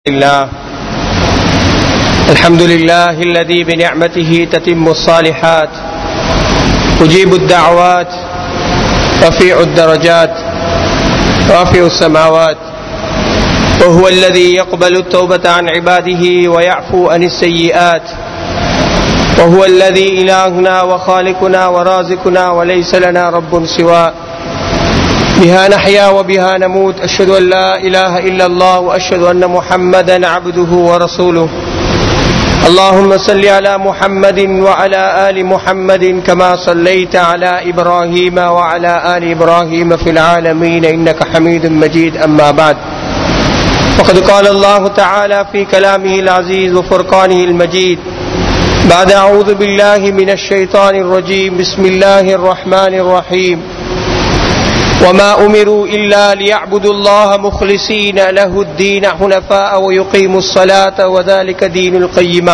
الله الحمد لله الذي بنعمته تتم الصالحات مجيب الدعوات رفيع الدرجات رافع السماوات وهو الذي يقبل التوبة عن عباده ويعفو عن السيئات وهو الذي إلهنا وخالقنا ورازقنا وليس لنا رب سواه بها نحيا وبها نموت أشهد أن لا إله إلا الله وأشهد أن محمدا عبده ورسوله اللهم صل على محمد وعلى آل محمد كما صليت على إبراهيم وعلى آل إبراهيم في العالمين إنك حميد مجيد أما بعد فقد قال الله تعالى في كلامه العزيز وفرقانه المجيد بعد أعوذ بالله من الشيطان الرجيم بسم الله الرحمن الرحيم وما أمروا إلا ليعبدوا الله مخلصين له الدين حنفاء ويقيموا الصلاة وذلك دين القيمة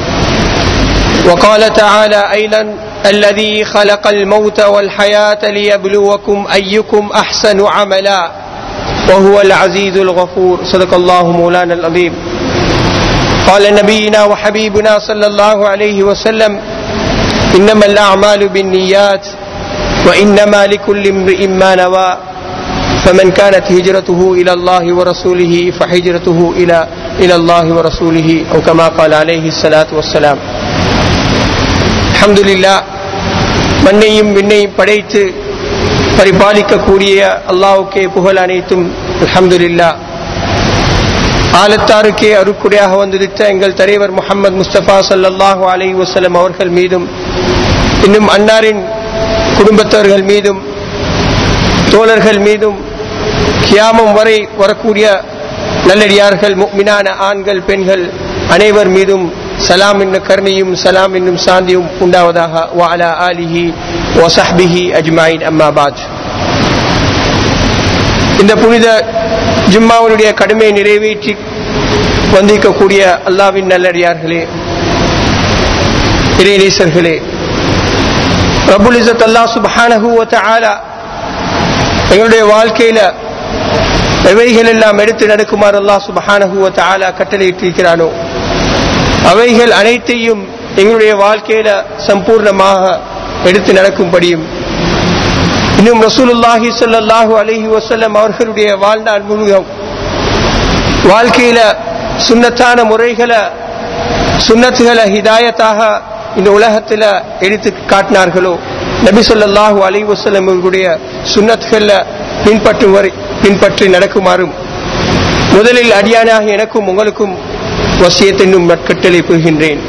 وقال تعالى أيضا الذي خلق الموت والحياة ليبلوكم أيكم أحسن عملا وهو العزيز الغفور صدق الله مولانا العظيم قال نبينا وحبيبنا صلى الله عليه وسلم إنما الأعمال بالنيات وإنما لكل امرئ ما نوى فمن كانت هجرته إلى الله ورسوله فهجرته إلى إلى الله ورسوله أو كما قال عليه الصلاة والسلام الحمد لله மண்ணையும் விண்ணையும் படைத்து பரிபாலிக்கக்கூடிய அல்லாவுக்கே புகழ் அனைத்தும் அல்ஹம்துலில்லா ஆலத்தாருக்கே அருக்குடையாக வந்திருத்த எங்கள் தலைவர் முகமது முஸ்தபா சல்லாஹூ அலை வசலம் அவர்கள் மீதும் இன்னும் அன்னாரின் குடும்பத்தவர்கள் மீதும் தோழர்கள் மீதும் கியாமம் வரை வரக்கூடிய நல்லடியார்கள் முக்மினான ஆண்கள் பெண்கள் அனைவர் மீதும் சலாம் என்னும் கருணையும் சலாம் என்னும் சாந்தியும் உண்டாவதாக வாலா ஆலிஹி ஒசஹ்பிஹி அஜ்மாயின் அம்மாபாத் இந்த புனித ஜும்மாவுடைய கடமையை நிறைவேற்றி வந்திருக்கக்கூடிய அல்லாவின் நல்லடியார்களே இறைநேசர்களே ரபுல் இசத் அல்லா சுபஹானஹு ஆலா எங்களுடைய வாழ்க்கையில எவைகள் எல்லாம் எடுத்து நடக்குமாறு அல்லாஹ் சுபஹானஹு ஆலா கட்டளையிட்டிருக்கிறானோ அவைகள் அனைத்தையும் எங்களுடைய வாழ்க்கையில சம்பூர்ணமாக எடுத்து நடக்கும்படியும் இன்னும் ரசூலுல்லாஹி சல்லாஹூ அலஹி வசல்லம் அவர்களுடைய வாழ்நாள் முழுவதும் வாழ்க்கையில சுண்ணத்தான முறைகளை சுண்ணத்துகளை ஹிதாயத்தாக இந்த உலகத்துல எடுத்து காட்டினார்களோ நபி சொல்லாஹூ அலி வசல்லம் அவர்களுடைய சுண்ணத்துகள்ல பின்பற்றும் வரை பின்பற்றி நடக்குமாறும் முதலில் அடியானாக எனக்கும் உங்களுக்கும் வசியத்தென்னும் நட்கட்டளை புரிகின்றேன்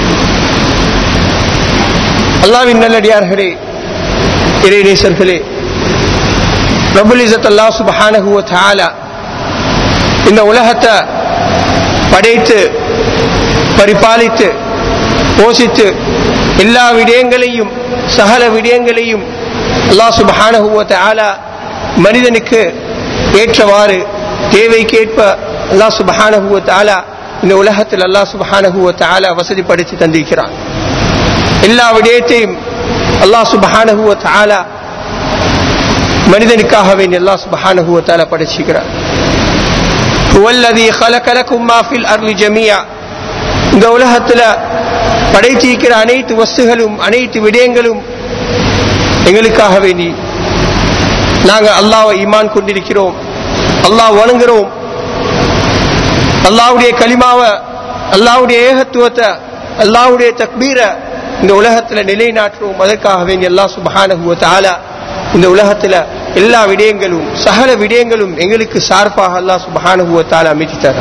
அல்லாவின் நல்லடியார்களே இறைநேசர்களே ரபுல் இசத் அல்லா சுபஹானஹுவ தாலா இந்த உலகத்தை படைத்து பரிபாலித்து போஷித்து எல்லா விடயங்களையும் சகல விடயங்களையும் அல்லா சுபஹானஹுவ தாலா மனிதனுக்கு ஏற்றவாறு தேவைக்கேற்ப அல்லா சுபஹானஹுவ தாலா இந்த உலகத்தில் அல்லா சுபஹானஹுவ தாலா வசதிப்படுத்தி தந்திருக்கிறான் எல்லா விடயத்தையும் அல்லாஹ் சுபஹானஹுவ தாலா மனிதனுக்காக வேண்டிய அல்லாஹ் சுபஹானஹுவ தாலா படைச்சுக்கிறார் இந்த உலகத்துல படைத்திருக்கிற அனைத்து வஸ்துகளும் அனைத்து விடயங்களும் எங்களுக்காக வேண்டி நாங்க அல்லாவை ஈமான் கொண்டிருக்கிறோம் அல்லாஹ் வணங்குறோம் அல்லாவுடைய களிமாவை அல்லாவுடைய ஏகத்துவத்தை அல்லாவுடைய தக்பீரை இந்த உலகத்துல நிலைநாட்டுவோம் அதற்காக வேண்டிய எல்லா சுபஹானகுவ தாலா இந்த உலகத்துல எல்லா விடயங்களும் சகல விடயங்களும் எங்களுக்கு சார்பாக அல்லா சுபஹானகுவ தாலா அமைத்து தர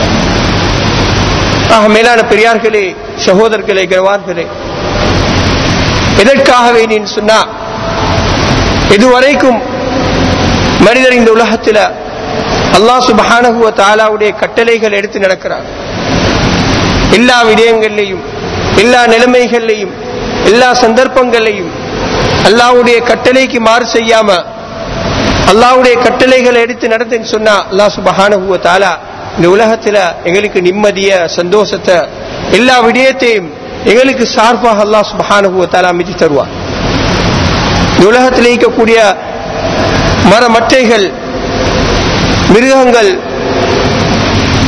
ஆக மேலான பெரியார்களே சகோதரர்களே கவார்களே எதற்காக வேண்டின்னு சொன்னா இதுவரைக்கும் மனிதர் இந்த உலகத்துல அல்லா சுபஹானகுவ தாலாவுடைய கட்டளைகள் எடுத்து நடக்கிறார் எல்லா விடயங்கள்லையும் எல்லா நிலைமைகள்லையும் எல்லா சந்தர்ப்பங்களையும் அல்லாவுடைய கட்டளைக்கு மாறு செய்யாம அல்லாவுடைய கட்டளைகளை எடுத்து நடத்துன்னு சொன்னா அல்லா சுபஹானஹுவ தாலா இந்த உலகத்துல எங்களுக்கு நிம்மதிய சந்தோஷத்தை எல்லா விடயத்தையும் எங்களுக்கு சார்பாக அல்லா சுபஹானஹுவ தாலா அமைச்சு தருவார் இந்த உலகத்தில் இருக்கக்கூடிய மர மட்டைகள் மிருகங்கள்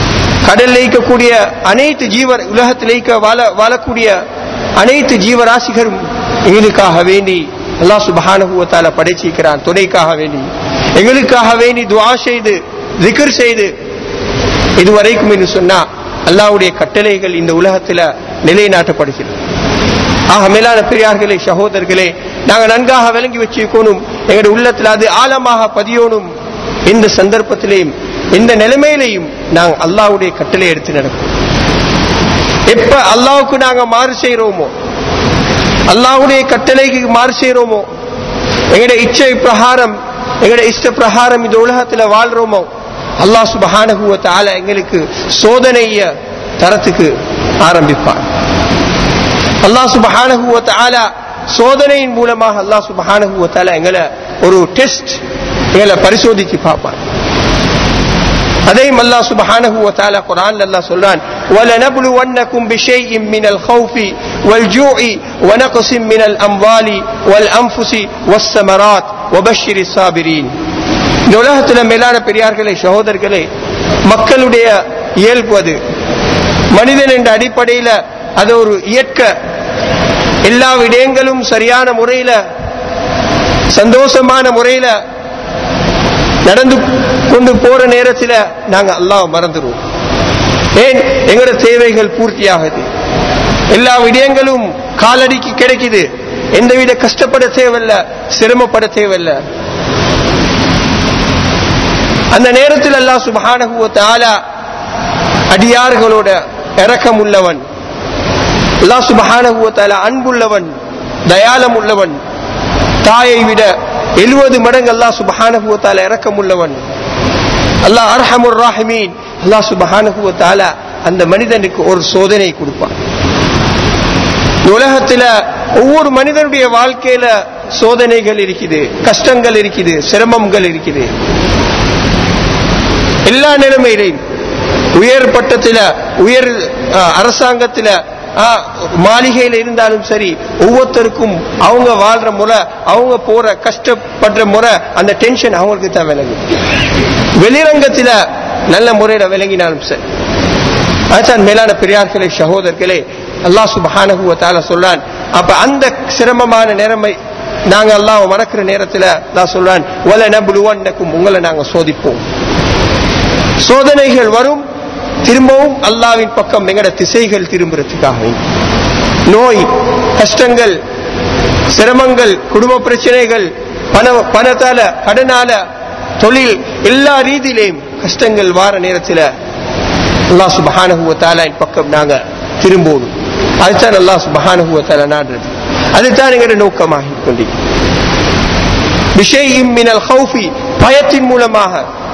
கடல்ல இருக்கக்கூடிய அனைத்து ஜீவர் உலகத்தில் இருக்க வாழ வாழக்கூடிய அனைத்து ஜீவராசிகளும் எங்களுக்காக வேண்டி அல்லாஹ் சுப்ஹானஹு வ தஆலா படைச்சிருக்கிறான் துணைக்காக வேண்டி எங்களுக்காக வேண்டி துஆ செய்து zikr செய்து இதுவரைக்கும் என்று சொன்னா அல்லாஹ்வுடைய கட்டளைகள் இந்த உலகத்துல நிலைநாட்டப்படுகிறது ஆக மேலான பெரியார்களே சகோதரர்களே நாங்க நன்காக விளங்கி வச்சுக்கணும் எங்களுடைய உள்ளத்துல அது ஆழமாக பதியோனும் இந்த சந்தர்ப்பத்திலேயும் இந்த நிலைமையிலையும் நாங்க அல்லாஹ்வுடைய கட்டளை எடுத்து நடக்கும் எப்ப அல்லாஹ்வுக்கு நாங்க மாறு செய்யறோமோ அல்லாஹ்வுடைய கட்டளைக்கு மாறு செய்யறோமோ எங்களுடைய இச்சை பிரகாரம் எங்களுடைய இஷ்ட பிரகாரம் இந்த உலகத்துல வாழ்றோமோ அல்லாஹ் சுபஹானஹு வ தஆலா எங்களுக்கு சோதனைய தரத்துக்கு ஆரம்பிப்பான் அல்லாஹ் சுபஹானஹு வ தஆலா சோதனையின் மூலமாக அல்லாஹ் சுபஹானஹு வ தஆலா எங்களை ஒரு டெஸ்ட் எங்களை பரிசோதிச்சு பார்ப்பான் அதையும் அல்லாஹ் சுபஹானஹு வ தஆலா குர்ஆன்ல அல்லாஹ் சொல்றான் وَلَنَبْلُوَنَّكُمْ بِشَيْءٍ مِّنَ الْخَوْفِ وَالْجُوعِ وَنَقْصٍ مِّنَ الْأَمْوَالِ وَالْأَنفُسِ وَالثَّمَرَاتِ وَبَشِّرِ الصَّابِرِينَ இந்த உலகத்துல மேலான பெரியார்களே சகோதரர்களே மக்களுடைய இயல்பு அது மனிதன் என்ற அடிப்படையில அது ஒரு இயற்க எல்லா விடயங்களும் சரியான முறையில சந்தோஷமான முறையில நடந்து கொண்டு போற நேரத்துல நாங்க அல்லாஹ் மறந்துடுவோம் ஏன் எங்களோட தேவைகள் பூர்த்தியாகுது எல்லா விடயங்களும் காலடிக்கு கிடைக்குது எந்தவித கஷ்டப்பட தேவையில்ல சிரமப்பட தேவையில்ல அந்த நேரத்தில் அல்லாஹ் சுபஹானஹு வ தஆலா அடியார்களோட இரக்கம் உள்ளவன் அல்லாஹ் சுபஹானஹு வ தஆலா அன்புள்ளவன் தயாளம் உள்ளவன் தாயை விட எழுபது மடங்கு அல்லாஹ் சுபஹானஹு வ தஆலா இரக்கம் உள்ளவன் அல்லாஹ் அர்ஹமுர் ராஹிமீன் அல்லாஹ் சுபஹானஹு வ தஆலா அந்த மனிதனுக்கு ஒரு சோதனை கொடுப்பான் இந்த உலகத்துல ஒவ்வொரு மனிதனுடைய வாழ்க்கையில சோதனைகள் இருக்குது கஷ்டங்கள் இருக்குது சிரமங்கள் இருக்குது எல்லா நிலைமையிலையும் உயர் பட்டத்தில உயர் அஹ், அரசாங்கத்தில அஹ், மாளிகையில இருந்தாலும் சரி ஒவ்வொருத்தருக்கும் அவங்க வாழ்ற முறை அவங்க போற கஷ்டப்படுற முறை அந்த டென்ஷன் அவங்களுக்கு தான் விளங்கும் வெளிரங்கத்தில நல்ல முறையில விளங்கினாலும் சரி அதுதான் மேலான பெரியார்களே சகோதரர்களே அல்லாஹ் சுப்ஹானஹு வ தஆலா சொல்றான் அப்ப அந்த சிரமமான நேரமை நாங்க அல்லாஹ் மறக்கிற நேரத்துல அல்லாஹ் சொல்றான் வல நப்லுவன்னக்கும் உங்களை நாங்க சோதிப்போம் சோதனைகள் வரும் திரும்பவும் அல்லாவின் பக்கம் எங்கட திசைகள் திரும்புறதுக்காக வேண்டி. நோய் கஷ்டங்கள் சிரமங்கள் குடும்ப பிரச்சனைகள் பண பணத்தால கடனால தொழில் எல்லா ரீதியிலையும் கஷ்டங்கள் வார நேரத்தில் அல்லாஹ் சுபஹானஹு வ தஆலாவின் பக்கம் நாங்க திரும்பணும் அதுதான் அல்லாஹ் சுபஹானஹு வ தஆலா நாடுறது அதுதான் எங்களுடைய நோக்கமாக கொண்டி விஷயம் மினல் ஹவுஃபி பயத்தின் மூலமாக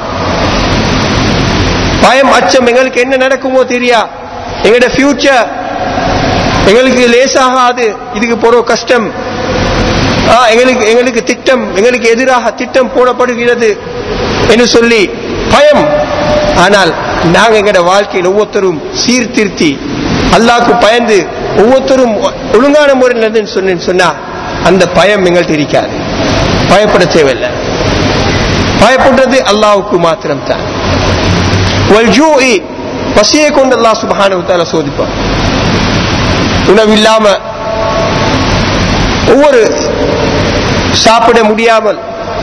பயம் அச்சம் எங்களுக்கு என்ன நடக்குமோ தெரியா எங்களோட ஃபியூச்சர் எங்களுக்கு லேசாகாது இதுக்கு போற கஷ்டம் ஆ, எங்களுக்கு எங்களுக்கு திட்டம் எங்களுக்கு எதிராக திட்டம் போடப்படுகிறது என்று சொல்லி பயம் ஆனால் நாங்க எங்களோட வாழ்க்கையில் ஒவ்வொருத்தரும் சீர்திருத்தி அல்லாஹ்க்கு பயந்து ஒவ்வொருத்தரும் ஒழுங்கான முறையில் நடந்து சொன்னேன்னு சொன்னா அந்த பயம் எங்கள்கிட்ட இருக்காது பயப்பட தேவையில்லை பயப்படுறது அல்லாஹ்வுக்கு மாத்திரம் தான் வல்ஜூஇ பசியை கொண்டு அல்லாஹ் சுப்ஹானஹு வ தஆலா சோதிப்பான் உணவில்லாம ஒவ்வொரு சாப்பிட முடியாமல்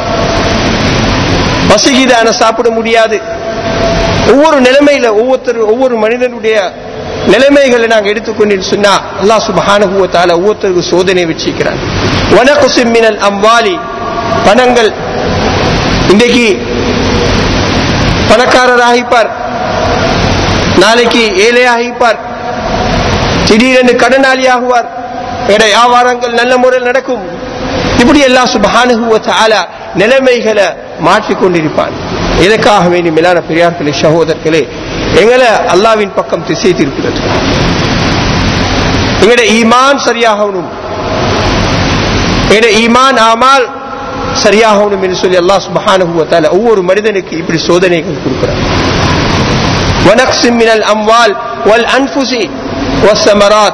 பசிக்குது ஆனா சாப்பிட முடியாது ஒவ்வொரு நிலைமையில ஒவ்வொருத்தர் ஒவ்வொரு மனிதனுடைய நிலைமைகளை நாங்க எடுத்துக்கொண்டு சொன்னா அல்லாஹ் சுப்ஹானஹு வ தஆலா ஒவ்வொருத்தருக்கு சோதனை வச்சிருக்கிறான் வனகுசிம் மினல் அம்வாலி பணங்கள் இன்றைக்கு பணக்காரராகிப்பார் நாளைக்கு ஏழையாகிப்பார் திடீரென்று கடனாளி ஆகுவார் எட வியாபாரங்கள் நல்ல முறையில் நடக்கும் இப்படி எல்லாம் சுபஹானஹு வ தஆலா நிலைமைகளை மாற்றிக் கொண்டிருப்பான் எதற்காக வேண்டி மேலான பெரியார்களே சகோதரர்களே எங்களை அல்லாவின் பக்கம் திசை திருக்கிறது எங்களுடைய ஈமான் சரியாகணும் எங்களுடைய ஈமான் ஆமால் சரியாகணும் என்று சொல்லி அல்லாஹ் சுபஹானஹு வ தஆலா ஒவ்வொரு மனிதனுக்கு இப்படி சோதனைகள் கொடுக்கிறார் ونقص من الأموال والأنفس والثمرات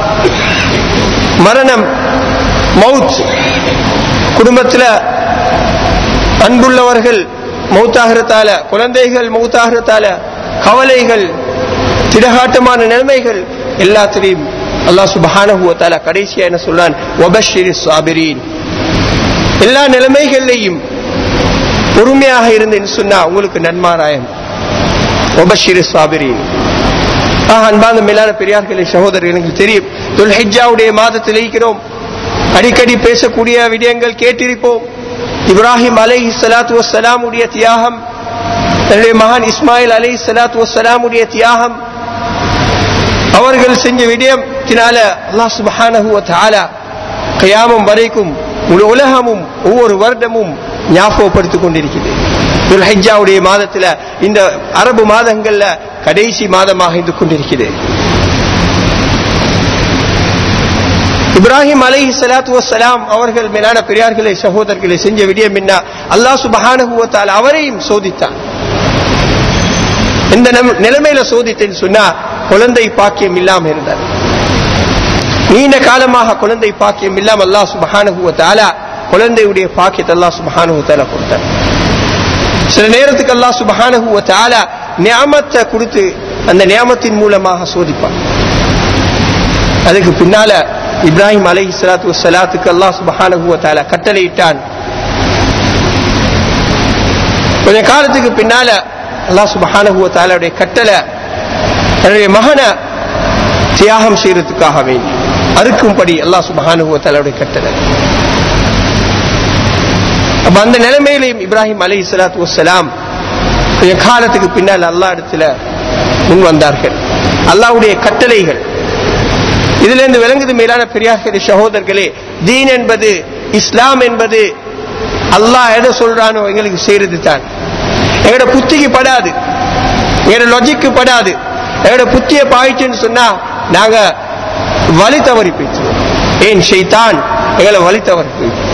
மரணம் மவுத் குடும்பத்தில் அன்புள்ளவர்கள் மௌத்தாகிறதால குழந்தைகள் மௌத்தாகிறதால கவலைகள் திடகாட்டமான நிலைமைகள் எல்லாத்திலையும் அல்லாஹ் சுபஹானஹு வ தஆலா கடைசியா என்ன சொல்றான் வபஷிரி சாபிரீன் எல்லா நிலைமைகள்லையும் பொறுமையாக இருந்தேன்னு சொன்னா உங்களுக்கு நன்மாராயம் வபஷிரி சாபிரீன் ஆஹ் அன்பார்ந்த மேலான பெரியார்களே சகோதரர் எனக்கு தெரியும் துல்ஹிஜாவுடைய மாதத்தில் இருக்கிறோம் அடிக்கடி பேசக்கூடிய விடயங்கள் கேட்டிருப்போம் இப்ராஹிம் அலைஹி ஸலாத்து வஸ்ஸலாமுடைய தியாகம் தன்னுடைய மகன் இஸ்மாயில் அலைஹி ஸலாத்து வஸ்ஸலாமுடைய தியாகம் அவர்கள் செஞ்ச விடயத்தினால அல்லாஹ் சுப்ஹானஹு வ தஆலா கியாமம் வரைக்கும் முழு உலகமும் ஒவ்வொரு வருடமும் ஞாபகப்படுத்திக் கொண்டிருக்கிறது துல்ஹிஜாவுடைய மாதத்துல இந்த அரபு மாதங்கள்ல கடைசி மாதமாக இருந்து கொண்டிருக்கிறது இப்ராஹிம் அலை சலாத்து வசலாம் அவர்கள் மேலான பெரியார்களை சகோதரர்களை செஞ்ச விடயம் என்ன அல்லாஹ் சுபஹானுவத்தால் அவரையும் சோதித்தான் இந்த நம்- நிலைமையில சோதித்தேன்னு சொன்னா குழந்தை பாக்கியம் இல்லாம இருந்தார் நீண்ட காலமாக குழந்தை பாக்கியம் இல்லாம அல்லாஹ் சுபஹானுவத்தால குழந்தையுடைய பாக்கியத்தை அல்லாஹ் சுபஹானுவத்தால கொடுத்தார் சில நேரத்துக்கு அல்லாஹ் சுபஹானஹு வ தஆலா நியாமத்தை கொடுத்து அந்த நியாமத்தின் மூலமாக சோதிப்பான் அதுக்கு பின்னால இப்ராஹிம் அலைஹி ஸலாத்து வஸ்ஸலாத்துக்கு அல்லாஹ் சுபஹானஹு வ தஆலா கட்டளையிட்டான் கொஞ்ச காலத்துக்கு பின்னால அல்லாஹ் சுபஹானஹு வ தஆலாவுடைய கட்டளை தன்னுடைய மகனை தியாகம் செய்யறதுக்காக வேண்டி அறுக்கும்படி அல்லாஹ் சுபஹானஹு வ தஆலாவுடைய கட்டளை அப்ப அந்த நிலைமையிலையும் இப்ராஹிம் அலை சலாத்து வசலாம் கொஞ்ச காலத்துக்கு பின்னால் அல்லா இடத்துல முன் வந்தார்கள் அல்லாவுடைய கட்டளைகள் இதுல இருந்து விளங்குது மேலான பெரியார்களே சகோதரர்களே தீன் என்பது இஸ்லாம் என்பது அல்லாஹ் எதை சொல்றானோ எங்களுக்கு செய்யறது தான் எங்களோட புத்திக்கு படாது எங்களோட லாஜிக்கு படாது எங்களோட புத்திய பாயிச்சுன்னு சொன்னா நாங்க வழி தவறி போயிடுவோம் ஏன் ஷைத்தான் எங்களை வழி தவறி போயிட்டு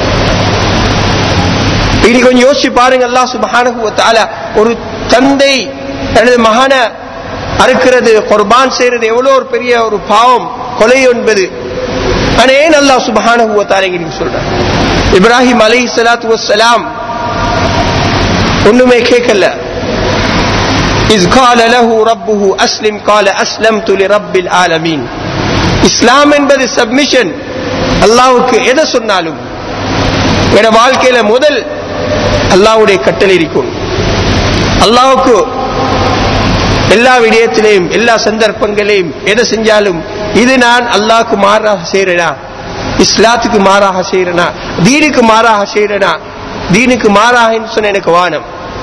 இனி கொஞ்சம் யோசிச்சு பாருங்க அல்லாஹ் சுப்ஹானஹு வ தஆலா ஒரு தந்தை தனது மகனை அறுக்கிறது குர்பான் செய்யறது எவ்வளவு ஒரு பெரிய ஒரு பாவம் கொலை என்பது ஆனா ஏன் அல்லாஹ் சுப்ஹானஹு வ தஆலா இங்க சொல்றான் இப்ராஹிம் அலைஹி ஸலாத்து வஸ்ஸலாம் ஒண்ணுமே கேட்கல إذ قال له ربه أسلم قال أسلمت لرب العالمين இஸ்லாம் என்பது சப்மிஷன் அல்லாஹ்வுக்கு எதை சொன்னாலும் என வாழ்க்கையில முதல் அல்லாஹ்வுடைய கட்டளை இருக்கும் அல்லாஹ்வுக்கு எல்லா விடயத்திலையும் எல்லா சந்தர்ப்பங்களையும் எதை செஞ்சாலும் இது நான் அல்லாஹ்க்கு மாறாக செய்யறேனா இஸ்லாத்துக்கு மாறாக செய்யறேனா தீனுக்கு மாறாக செய்யறேனா தீனுக்கு மாறாக சொன்ன எனக்கு வானம்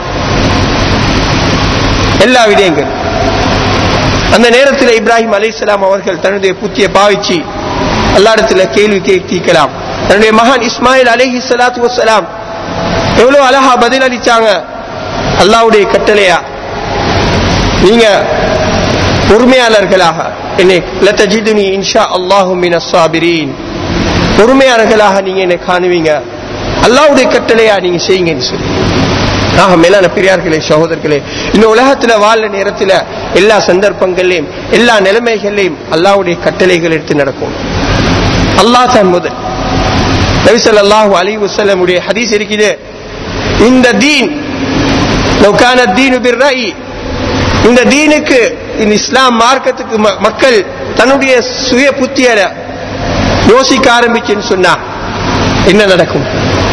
எல்லா விடயங்கள் அந்த நேரத்தில் இப்ராஹிம் அலைஹிஸ்ஸலாம் அவர்கள் தன்னுடைய புத்திய பாவிச்சு அல்லாடத்துல கேள்வி கேட்கலாம் தன்னுடைய மகன் இஸ்மாயில் அலைஹி ஸலாத்து வஸ்ஸலாம் எவ்வளவு அழகா பதில் அளிச்சாங்க அல்லாஹ்வுடைய கட்டளையா நீங்க பொறுமையாளர்களாக என்னை லத்தஜிதுனி இன்ஷா அல்லாஹு மினஸ் சாபிரீன் பொறுமையாளர்களாக நீங்க என்னை காணுவீங்க அல்லாஹ்வுடைய கட்டளையா நீங்க செய்யுங்கன்னு சொல்லி ஆக மேலான பெரியார்களே சகோதரர்களே இந்த உலகத்துல வாழ்ற நேரத்துல எல்லா சந்தர்ப்பங்கள்லயும் எல்லா நிலைமைகள்லயும் அல்லாஹ்வுடைய கட்டளைகள் எடுத்து நடக்கும் அல்லாஹ் தான் முதல் நபி ஸல்லல்லாஹு அலைஹி வஸல்லம் உடைய ஹதீஸ் இருக்குது இந்த தீன் லவ் கான தீனு பிர்ரஇ இந்த தீனுக்கு இந்த இஸ்லாம் மார்க்கத்துக்கு ம- மக்கள் தன்னுடைய சுய புத்தியல யோசிக்க ஆரம்பிச்சுன்னு சொன்னா என்ன நடக்கும்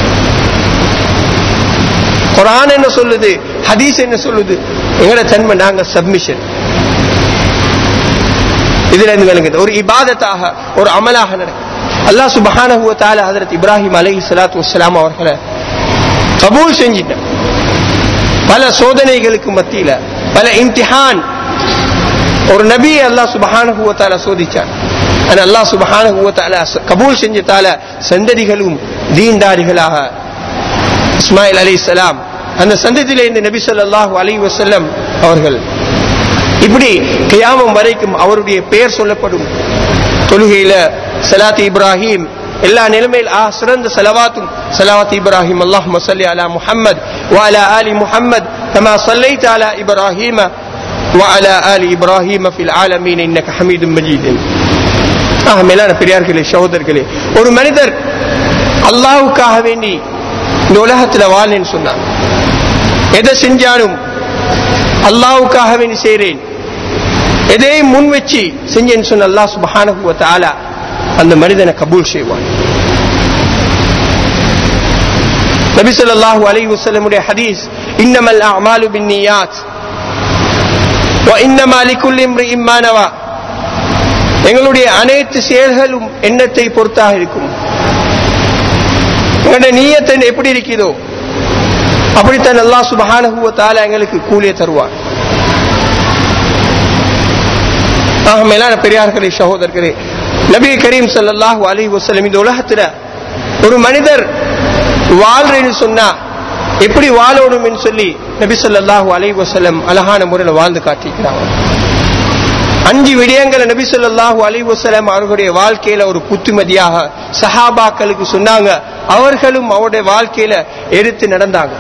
குரான் என்ன சொல்லுது ஹதீஸ் என்ன சொல்லுது எங்கட தன்மை நாங்க சப்மிஷன் இதுல இருந்து விளங்குது ஒரு இபாதத்தாக ஒரு அமலாக நடக்கும் அல்லாஹ் சுப்ஹானஹு வ தஆலா ஹஜரத் இப்ராஹிம் அலைஹி ஸலாத்து வஸ்ஸலாம் அவர்களை கபூல் செஞ்சிட்டான் பல சோதனைகளுக்கு மத்தியில பல இம்திஹான் ஒரு நபி அல்லாஹ் சுப்ஹானஹு வ தஆலா சோதிச்சான் ஆனா அல்லாஹ் சுப்ஹானஹு வ தஆலா கபூல் செஞ்சதால சந்ததிகளும் தீன்தாரிகளாக இஸ்மாயில் அலி சலாம் அந்த சந்ததியில இந்த நபி ஸல்லல்லாஹு அலைஹி வஸல்லம் அவர்கள் இப்படி கியாமம் வரைக்கும் அவருடைய பெயர் சொல்லப்படும் தொழுகையில சலாத் இப்ராஹிம் எல்லா நிலைமையில் ஆ சிறந்த சலவாத்தும் சலவாத் இப்ராஹிம் அல்லாஹும்ம ஸல்லி அலா முஹம்மத் وعلى آل محمد كما صليت على إبراهيم وعلى آل إبراهيم في العالمين إنك حميد مجيد ஆக மேலான பெரியார்களே சகோதரர்களே ஒரு மனிதர் அல்லாஹ்வுக்காக வேண்டி இந்த உலகத்துல வாழ்னேன்னு சொன்னான் எதை செஞ்சாலும் அல்லாஹ்வுக்காக வேண்டி செய்றேன் எதையும் முன் வச்சு செஞ்சேன்னு சொன்ன அல்லாஹ் சுபஹானஹு வ தஆலா அந்த மனிதனை கபூல் செய்வான் நபி ஸல்லல்லாஹு அலைஹி வஸல்லமுடைய ஹதீஸ் இன்னமல் அஅமாலு பின்னியாத் வ இன்னமா லிக்குல்லி இம்ரிஇம் மா நவா எங்களுடைய அனைத்து செயல்களும் எண்ணத்தை பொறுத்தாக இருக்கும் எங்களுடைய நீயத்தை எப்படி இருக்கிறதோ அப்படித்தான் அல்லாஹ் சுபஹானஹு வ தஆலா எங்களுக்கு கூலியை தருவார் ஆக மேலான பெரியார்களே சகோதரர்களே நபி கரீம் ஸல்லல்லாஹு அலைஹி வஸல்லம் இந்த உலகத்துல ஒரு மனிதர் வாழ்றேன்னு சொன்னா எப்படி வாழணும்னு சொல்லி நபி ஸல்லல்லாஹு அலைஹி வஸல்லம் அழகான முறையில் வாழ்ந்து காட்டிக்கிறாங்க அஞ்சு விடயங்களை நபி ஸல்லல்லாஹு அலைஹி வஸல்லம் அவர்களுடைய வாழ்க்கையில ஒரு புத்துமதியாக சஹாபாக்களுக்கு சொன்னாங்க அவர்களும் அவருடைய வாழ்க்கையில எடுத்து நடந்தாங்க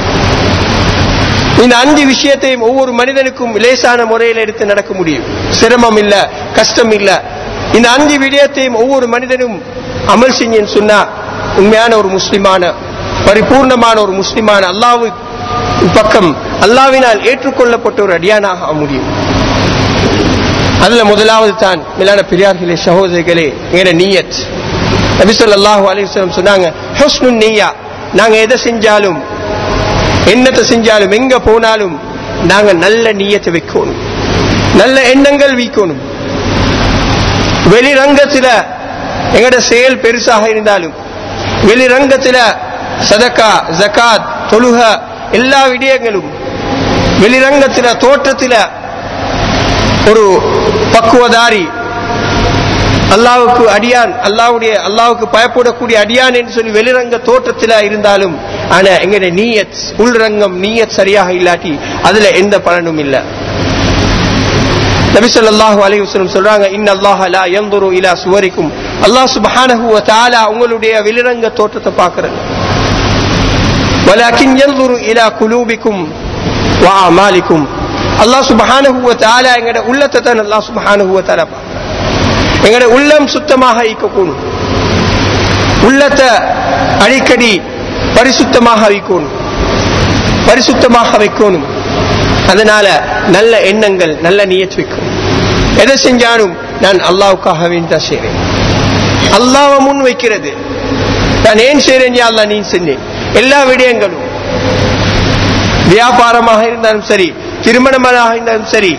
இந்த அஞ்சு விஷயத்தையும் ஒவ்வொரு மனிதனுக்கும் லேசான முறையில் எடுத்து நடக்க முடியும் சிரமம் இல்ல கஷ்டம் இல்ல இந்த அஞ்சு விடயத்தையும் ஒவ்வொரு மனிதனும் அமல் செஞ்சேன்னு சொன்னா உண்மையான ஒரு முஸ்லிமான பரிபூர்ணமான ஒரு முஸ்லிமான அல்லாவு பக்கம் அல்லாவினால் ஏற்றுக்கொள்ளப்பட்ட ஒரு அடியானாக ஆக முடியும் அதுல முதலாவது தான் மேலான பெரியார்களே சகோதரிகளே எங்கட நீயத் நபி ஸல்லல்லாஹு அலைஹி வஸல்லம் சொன்னாங்க ஹுஸ்னுன் நிய்யா நாங்க எதை செஞ்சாலும் என்னத்தை செஞ்சாலும் எங்க போனாலும் நாங்க நல்ல நீயத்தை வைக்கணும் நல்ல எண்ணங்கள் வைக்கணும் வெளிரங்கத்துல எங்கட செயல் பெருசாக இருந்தாலும் வெளிரங்கத்துல சதக்கா ஜகாத் தொழுக எல்லா விடயங்களும் வெளிரங்கத்துல தோற்றத்துல ஒரு பக்குவதாரி அல்லாவுக்கு அடியான் அல்லாவுடைய அல்லாவுக்கு பயப்படக்கூடிய அடியான் என்று சொல்லி வெளிரங்க தோற்றத்தில் இருந்தாலும் ஆனா எங்கட நீயத் உள்ரங்கம் நீயத் சரியாக இல்லாட்டி அதுல எந்த பலனும் இல்ல நபி ஸல்லல்லாஹு அலைஹி வஸல்லம் சொல்றாங்க இன்ன அல்லாஹ லா யன்துரு இலா சுவரிக்கும் அல்லாஹ் சுப்ஹானஹு வ தஆலா உங்களுடைய வெளிரங்க தோற்றத்தை பார்க்கறது வலாக்கின் யன்துரு இலா குலூபிக்கும் வ அமாலிக்கும் அல்லாஹ் சுப்ஹானஹு வ தஆலா எங்கட உள்ளத்தை தான் அல்லாஹ் சுப்ஹானஹு வ தஆலா பார்க்கறான் எங்கட உள்ளம் சுத்தமாக இருக்கணும் உள்ளத்தை அடிக்கடி பரிசுத்தமாக வைக்கணும் பரிசுத்தமாக வைக்கணும் அதனால நல்ல எண்ணங்கள் நல்ல நியத்து வைக்கணும் எதை செஞ்சாலும் நான் அல்லாவுக்காக வேண்டிதான் செய்றேன் அல்லாவை முன் வைக்கிறது நான் ஏன் செய்றேன் யா அல்லாஹ் நீ செஞ்சேன் எல்லா விடயங்களும் வியாபாரமாக இருந்தாலும் சரி திருமணமாக இருந்தாலும் சரி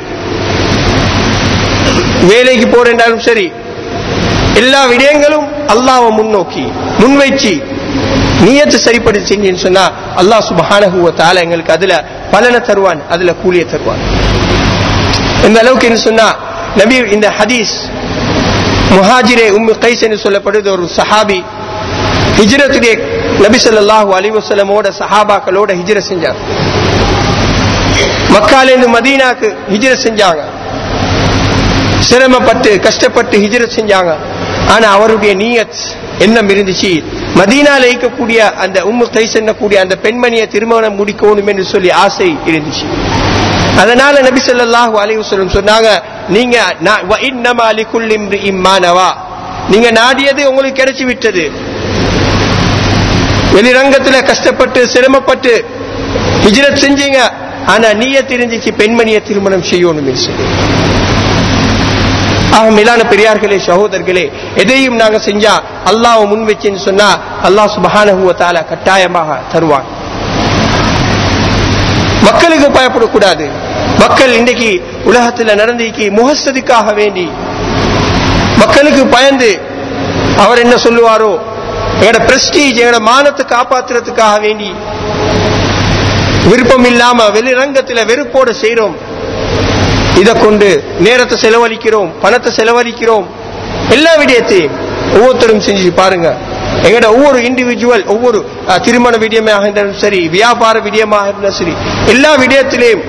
வேலைக்கு போறேன்றாலும் சரி எல்லா விடயங்களும் அல்லாவை முன்னோக்கி முன்வைச்சு நீயத்து சரிப்படி செஞ்சேன்னு சொன்னா அல்லாஹ் சுபஹானஹு வ தஆலா எங்களுக்கு அதுல பலனை தருவான் அதுல கூலியை தருவான் இந்த அளவுக்கு என்ன சொன்னா நபி இந்த ஹதீஸ் முஹாஜிரே உம்மு கைஸ் என்று சொல்லப்படுது ஒரு சஹாபி ஹிஜ்ரத்துடைய நபி ஸல்லல்லாஹு அலைஹி வஸல்லமோட சஹாபாக்களோட ஹிஜ்ர செஞ்சாங்க மக்காலேருந்து மதீனாக்கு ஹிஜ்ர செஞ்சாங்க சிரமப்பட்டு கஷ்டப்பட்டு ஹிஜ்ரத் செஞ்சாங்க ஆனா அவருடைய நீயத் எண்ணம் இருந்துச்சு மதீனால இருக்கக்கூடிய அந்த உம்மு கைஸ் என்னக்கூடிய அந்த பெண்மணியை திருமணம் முடிக்கணும் என்று சொல்லி ஆசை இருந்துச்சு அதனால நபி ஸல்லல்லாஹு அலைஹி வஸல்லம் சொன்னாங்க நீங்க நா- வ இன்னமா லிகுல்லி இம்ரிஇம் மா நவா. நீங்க நாடியது உங்களுக்கு கிடைச்சு விட்டது வெளிரங்கத்துல கஷ்டப்பட்டு சிரமப்பட்டு ஹிஜ்ரத் செஞ்சீங்க ஆனா நீயத் இருந்துச்சு பெண்மணியை திருமணம் செய்யணும் சொல்லி ஆக மேலான பெரியார்களே சகோதரர்களே எதையும் நாங்க செஞ்சா அல்லாஹ் முன் வச்சுன்னு சொன்னா அல்லாஹ் சுபஹானஹு வ தஆலா கட்டாயமாக தருவான் மக்களுக்கு பயப்படக்கூடாது மக்கள் இன்றைக்கு உலகத்துல நடந்திக்கு முகஸ்ததுக்காக வேண்டி மக்களுக்கு பயந்து அவர் என்ன சொல்லுவாரோ எங்களோட பிரஸ்டீஜ் எங்களோட மானத்தை காப்பாத்துறதுக்காக வேண்டி விருப்பம் இல்லாம வெளிரங்கத்துல வெறுப்போட செய்றோம் இதை கொண்டு நேரத்தை செலவழிக்கிறோம் பணத்தை செலவழிக்கிறோம் எல்லா விடயத்தையும் ஒவ்வொருத்தரும் செஞ்சு பாருங்க எங்கட ஒவ்வொரு இண்டிவிஜுவல் ஒவ்வொரு அஹ், திருமண விடயமாக இருந்தாலும் சரி வியாபார விடயமாக இருந்தாலும் சரி எல்லா விடயத்திலையும்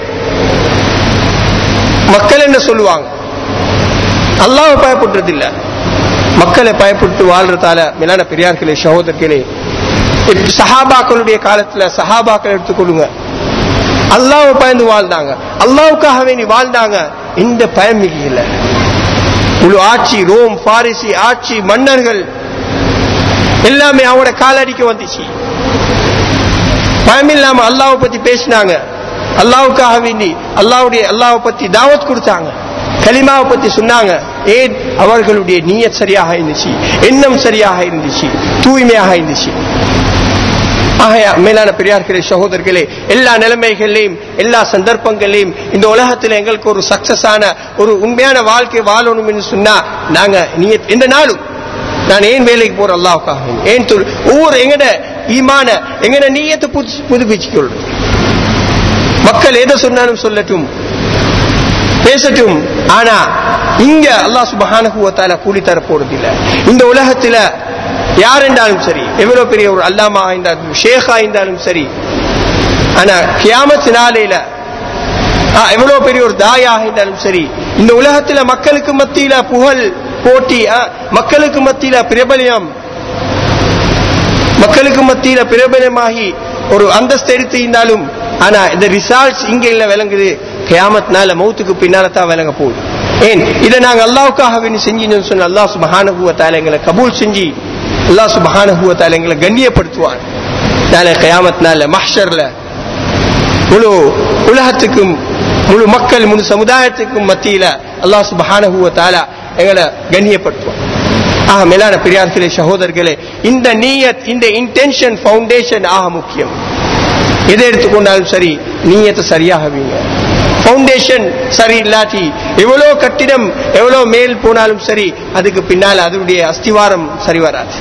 மக்கள் என்ன சொல்லுவாங்க அல்லாஹ் பயப்படுறது இல்ல மக்களை பயப்பட்டு வாழ்றதால மேலான பெரியார்களே சகோதரர்களே இப்ப சஹாபாக்களுடைய காலத்துல சஹாபாக்கள் எடுத்துக்கொள்ளுங்க அல்லாஹ் பயந்து வாழ்ந்தாங்க அல்லாவுக்காக வேண்டி வாழ்ந்தாங்க இந்த பயம் இல்ல முழு ஆட்சி ரோம் பாரிசி ஆட்சி மன்னர்கள் எல்லாமே அவனோட காலடிக்க வந்துச்சு பயம் இல்லாம அல்லாவை பத்தி பேசினாங்க அல்லாவுக்காக வேண்டி அல்லாவுடைய அல்லாவை பத்தி தாவத் கொடுத்தாங்க கலிமாவை பத்தி சொன்னாங்க ஏன் அவர்களுடைய நீயத் சரியாக இருந்துச்சு எண்ணம் சரியாக இருந்துச்சு தூய்மையாக இருந்துச்சு ஆகையா மேலான பெரியார்களே சகோதரர்களே எல்லா நிலைமைகளையும் எல்லா சந்தர்ப்பங்களையும் இந்த உலகத்தில் எங்களுக்கு ஒரு சக்சஸ் ஆன ஒரு உண்மையான வாழ்க்கை வாழணும் என்று சொன்னா நாங்க நீங்க எந்த நாளும் நான் ஏன் வேலைக்கு போற அல்லாவுக்காக ஏன் தொழில் ஒவ்வொரு எங்கட ஈமான எங்கட நீயத்தை புது புதுப்பிச்சுக் கொள்றது மக்கள் எதை சொன்னாலும் சொல்லட்டும் பேசட்டும் ஆனா இங்க அல்லாஹ் சுபஹானஹு வ தஆலா கூலி தர போறது இல்ல இந்த உலகத்துல யார் என்றாலும் சரி எவ்வளவு பெரிய ஒரு அல்லாமா இருந்தாலும் ஷேഖா இருந்தாலும் சரி ஆனா கியாமத் நாளையில ஆ, எவ்வளவு பெரிய ஒரு தாயாக இருந்தாலும் சரி இந்த உலகத்துல மக்களுக்கு மத்தியில புகழ் போட்டி ஆ, மக்களுக்கு மத்தியில பிரபலியம் மக்களுக்கு மத்தியில பிரபலமாகி ஒரு அந்தஸ்து எடுத்து இருந்தாலும் ஆனா இந்த ரிசல்ட்ஸ் இங்க இல்ல விளங்குது கியாமத்னால மௌத்துக்கு பின்னால தான் விளங்க போகுது ஏன் இதை நாங்க அல்லாவுக்காக வேண்டி செஞ்சோம்னு சொன்ன அல்லாஹ் சுபஹானஹு வ தஆலா எங்களை கபூல் செஞ்சு அல்லாஹ் சுபஹானஹு வ தஆலா எங்களை கண்ணியப்படுத்துவான் நாளை கியாமத்னால மஹ்ஷர்ல முழு உலகத்துக்கும் முழு மக்கள் முழு சமுதாயத்துக்கும் மத்தியில அல்லாஹ் சுபஹானஹு வ தஆலா எங்களை கண்ணியப்படுத்துவான் ஆக மேலான பெரியார்களே சகோதரர்களே இந்த நீயத் இந்த இன்டென்ஷன் ஃபவுண்டேஷன் ஆக முக்கியம் எதை எடுத்துக்கொண்டாலும் சரி நீயத்தை சரியாக வைங்க ஃபவுண்டேஷன் சரி இல்லாட்டி எவ்வளவு கட்டிடம் எவ்வளவு மேல் போனாலும் சரி அதுக்கு பின்னால் அதனுடைய அஸ்திவாரம் சரி வராது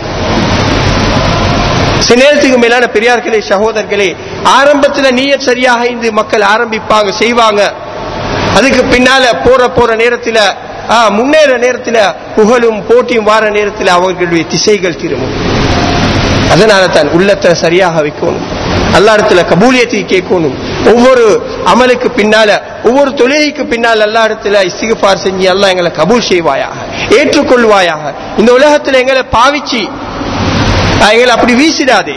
சில நேரத்துக்கு மேலான பெரியார்களே சகோதரர்களே ஆரம்பத்துல நீயத் சரியாக இருந்து மக்கள் ஆரம்பிப்பாங்க செய்வாங்க அதுக்கு பின்னால போற போற நேரத்துல ஆ, முன்னேற நேரத்துல புகழும் போட்டியும் வார நேரத்துல அவர்களுடைய திசைகள் திரும்பும் அதனால தான் உள்ளத்தை சரியாக வைக்கணும் அல்லா இடத்துல கபூலியத்தை கேட்கணும் ஒவ்வொரு அமலுக்கு பின்னால ஒவ்வொரு தொழுகைக்கு பின்னால் அல்லா இடத்துல இஸ்திகுபார் செஞ்சு அல்லாஹ் எங்களை கபூல் செய்வாயாக ஏற்றுக்கொள்வாயாக இந்த உலகத்துல எங்களை பாவிச்சு ஆ, எங்களை அப்படி வீசிடாதே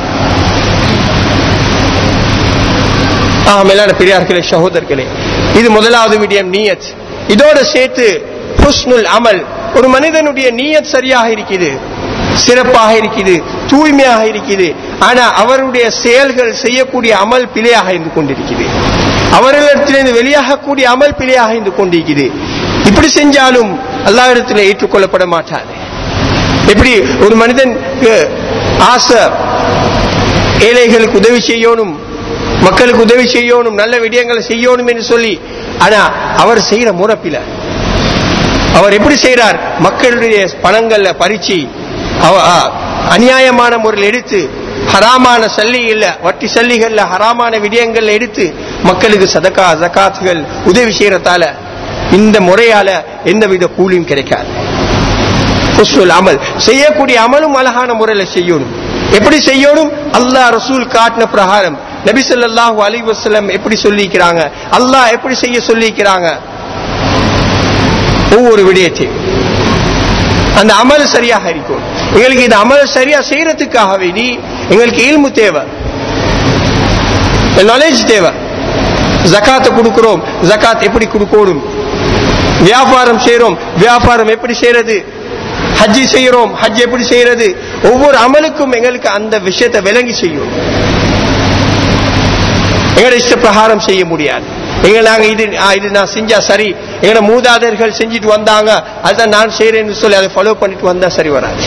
ஆ, மேலான பெரியார்களே சகோதரர்களே இது முதலாவது விடயம் நீயத் இதோட சேர்த்து ஹுஸ்னுல் அமல் ஒரு மனிதனுடைய நீயத் சரியாக இருக்குது சிறப்பாக இருக்குது தூய்மையாக இருக்குது ஆனா அவருடைய செயல்கள் செய்யக்கூடிய அமல் பிழையாக இருந்து கொண்டிருக்குது அவர்களிடத்திலிருந்து வெளியாகக்கூடிய அமல் பிழையாக இருந்து கொண்டிருக்குது இப்படி செஞ்சாலும் அல்லாஹ்விடத்தில் ஏற்றுக்கொள்ளப்பட மாட்டாது எப்படி ஒரு மனிதனுக்கு ஆசை ஏழைகளுக்கு உதவி செய்யணும் மக்களுக்கு உதவி செய்யணும் நல்ல விடயங்களை செய்யணும் என்று சொல்லி ஆனா அவர் செய்யற முறப்பில அவர் எப்படி செய்யறார் மக்களுடைய பணங்கள்ல பறிச்சு அவ ஆ, அநியாயமான முறையில் எடுத்து ஹராமான சல்லிகள்ல வட்டி சல்லிகள்ல ஹராமான விடயங்கள்ல எடுத்து மக்களுக்கு சதக்கா ஜகாத்துகள் உதவி செய்யறதால இந்த முறையால எந்தவித கூலியும் கிடைக்காது ஹுஸ்னுல் அமல் செய்யக்கூடிய அமலும் அழகான முறையில செய்யணும் எப்படி செய்யணும் அல்லாஹ் ரசூல் காட்டின பிரகாரம் நபி ஸல்லல்லாஹு அலைஹி வஸல்லம் எப்படி சொல்லிக்கிறாங்க அல்லாஹ் எப்படி செய்ய சொல்லிக்கிறாங்க ஒவ்வொரு விடயத்தையும் அந்த அமல் சரியாக இருக்கும் எங்களுக்கு இந்த அமல் சரியா செய்யறதுக்காக வேண்டி எங்களுக்கு இல்மு தேவை நாலேஜ் தேவை ஜகாத்தை கொடுக்கிறோம் ஜகாத் எப்படி கொடுக்கணும் வியாபாரம் செய்யறோம் வியாபாரம் எப்படி செய்யறது ஹஜ்ஜி செய்யறோம் ஹஜ் எப்படி செய்யறது ஒவ்வொரு அமலுக்கும் எங்களுக்கு அந்த விஷயத்தை விளங்கி செய்யும் எங்களோட இஷ்ட பிரகாரம் செய்ய முடியாது எங்க நாங்க இது ஆ, இது நான் செஞ்சா சரி எங்களோட மூதாதையர்கள் செஞ்சுட்டு வந்தாங்க அதுதான் நான் செய்யறேன்னு சொல்லி அதை ஃபாலோ பண்ணிட்டு வந்தா சரி வராது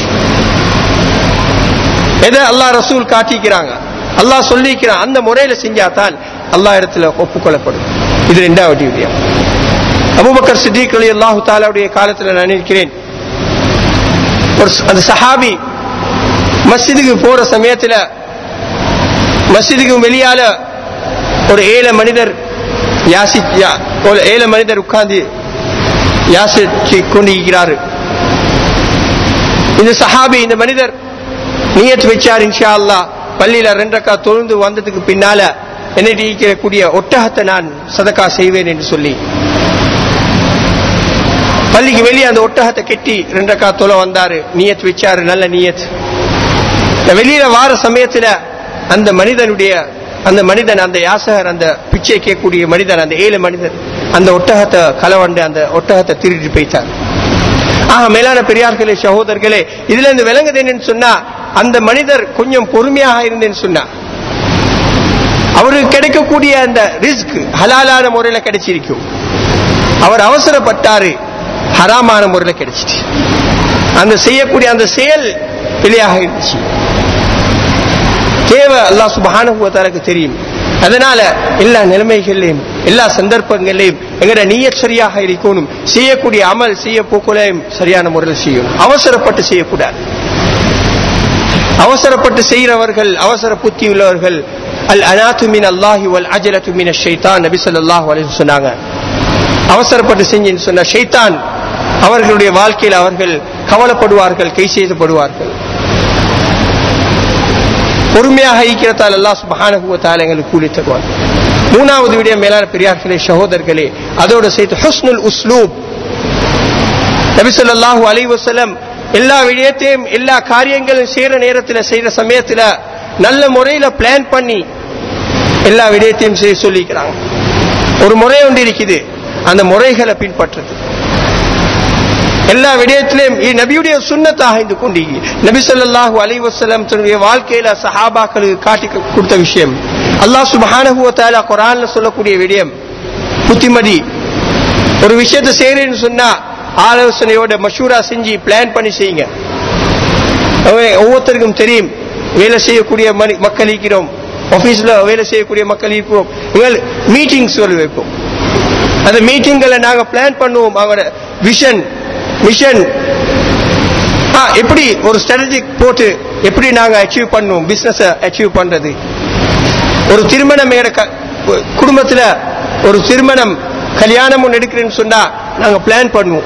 எதை அல்லாஹ் ரசூல் காட்டிக்கிறாங்க அல்லாஹ் சொல்லிக்கிறான் அந்த முறையில செஞ்சாதான் அல்லாஹ் இடத்துல ஒப்புக்கொள்ளப்படும் இது ரெண்டாவது விடயம் அபூபக்கர் சித்திக் அலி அல்லாஹு தாலாவுடைய காலத்துல நான் நினைக்கிறேன் ஒரு ச- அந்த சஹாபி மஸ்ஜிதுக்கு போற சமயத்துல மஸ்ஜிதுக்கு வெளியால ஒரு ஏழை மனிதர் யாசி யா- ஒரு ஏழை மனிதர் உட்கார்ந்து யாசிச்சு கொண்டிருக்கிறாரு இந்த சஹாபி இந்த மனிதர் நியத் வச்சார் இன்ஷா அல்லாஹ் பள்ளியில ரெண்டக்கா தொழுந்து வந்ததுக்கு பின்னால என்னடி இருக்கக்கூடிய ஒட்டகத்தை நான் சதக்கா செய்வேன் என்று சொல்லி பள்ளிக்கு வெளியே அந்த ஒட்டகத்தை கெட்டி ரெண்டக்கா தொலை வந்தாரு நியத் வச்சாரு நல்ல நியத் இந்த வெளியில வார சமயத்துல அந்த மனிதனுடைய அந்த மனிதன் அந்த யாசகர் அந்த பிச்சை கேட்கக்கூடிய மனிதன் அந்த ஏழு மனிதன் அந்த ஒட்டகத்தை களவண்டு அந்த ஒட்டகத்தை திருடி போய்த்தார் ஆக மேலான பெரியார்களே சகோதரர்களே இதுல இருந்து விளங்குது என்னன்னு சொன்னா அந்த மனிதர் கொஞ்சம் பொறுமையாக இருந்தேன்னு சொன்னா அவருக்கு கிடைக்கக்கூடிய அந்த ரிஸ்க் ஹலாலான முறையில கிடைச்சிருக்கும் அவர் அவசரப்பட்டாரு ஹராமான முறையில் கிடைச்சிட்டு அந்த செய்யக்கூடிய அந்த செயல் பிழையாக இருந்துச்சு தேவை அல்லாஹ் சுபஹானுக்கு தெரியும் அதனால எல்லா நிலைமைகளையும் எல்லா சந்தர்ப்பங்களையும் எங்கட நீயத் சரியாக இருக்கணும் செய்யக்கூடிய அமல் செய்ய போக்குலையும் சரியான முறையில் செய்யணும் அவசரப்பட்டு செய்யக்கூடாது அவசரப்பட்டு செய்கிறவர்கள் அவசர புத்தி உள்ளவர்கள் அல் அனாத்து மின் அல்லாஹி வல் அஜலத்து மின ஷைத்தான் நபி ஸல்லல்லாஹு அலைஹி சொன்னாங்க அவசரப்பட்டு செஞ்சுன்னு சொன்ன ஷைத்தான் அவர்களுடைய வாழ்க்கையில் அவர்கள் கவலைப்படுவார்கள் கை செய்தப்படுவார்கள் பொறுமையாக ஈக்கிறதால் அல்லாஹ் சுப்ஹானஹு வ தஆலா எங்களுக்கு கூலி தருவார் மூணாவது விடயம் மேலான பெரியார்களே சகோதரர்களே அதோட சேர்த்து ஹுஸ்னுல் உஸ்லூப் நபி ஸல்லல்லாஹு அலைஹி வஸல்லம் எல்லா விடயத்தையும் எல்லா காரியங்களும் செய்யற நேரத்தில் செய்யற சமயத்துல நல்ல முறையில பிளான் பண்ணி எல்லா விடயத்தையும் செய்ய சொல்லிக்கிறாங்க ஒரு முறை ஒன்று இருக்குது அந்த முறைகளை பின்பற்றுறது எல்லா விடயத்திலையும் இது நபியுடைய சுண்ணத்தாக இருந்து கொண்டு நபி ஸல்லல்லாஹு அலைஹி வஸல்லம் தன்னுடைய வாழ்க்கையில சஹாபாக்களுக்கு காட்டி கொடுத்த விஷயம் அல்லாஹ் சுப்ஹானஹு வ தஆலா குர்ஆன்ல சொல்லக்கூடிய விடயம் புத்திமதி ஒரு விஷயத்தை செய்யறேன்னு சொன்னா ஆலோசனையோட மஷூரா செஞ்சு பிளான் பண்ணி செய்யுங்க ஒவ்வொருத்தருக்கும் தெரியும் வேலை செய்யக்கூடிய மனி- மக்கள் இருக்கிறோம் ஆபீஸ்ல வேலை செய்யக்கூடிய மக்கள் இருக்கிறோம் எங்கள் மீட்டிங்ஸ் சொல்லி வைப்போம் அந்த மீட்டிங்களை நாங்க பிளான் பண்ணுவோம் அவங்களோட விஷன் மிஷன் எப்படி ஒரு ஸ்ட்ராட்டஜிக் போட்டு எப்படி நாங்க அச்சீவ் பண்ணுவோம் பிசினஸ் அச்சீவ் பண்றது ஒரு திருமணம் எங்கட க- குடும்பத்துல ஒரு திருமணம் கல்யாணம் ஒன்று எடுக்கிறேன்னு சொன்னா நாங்க பிளான் பண்ணுவோம்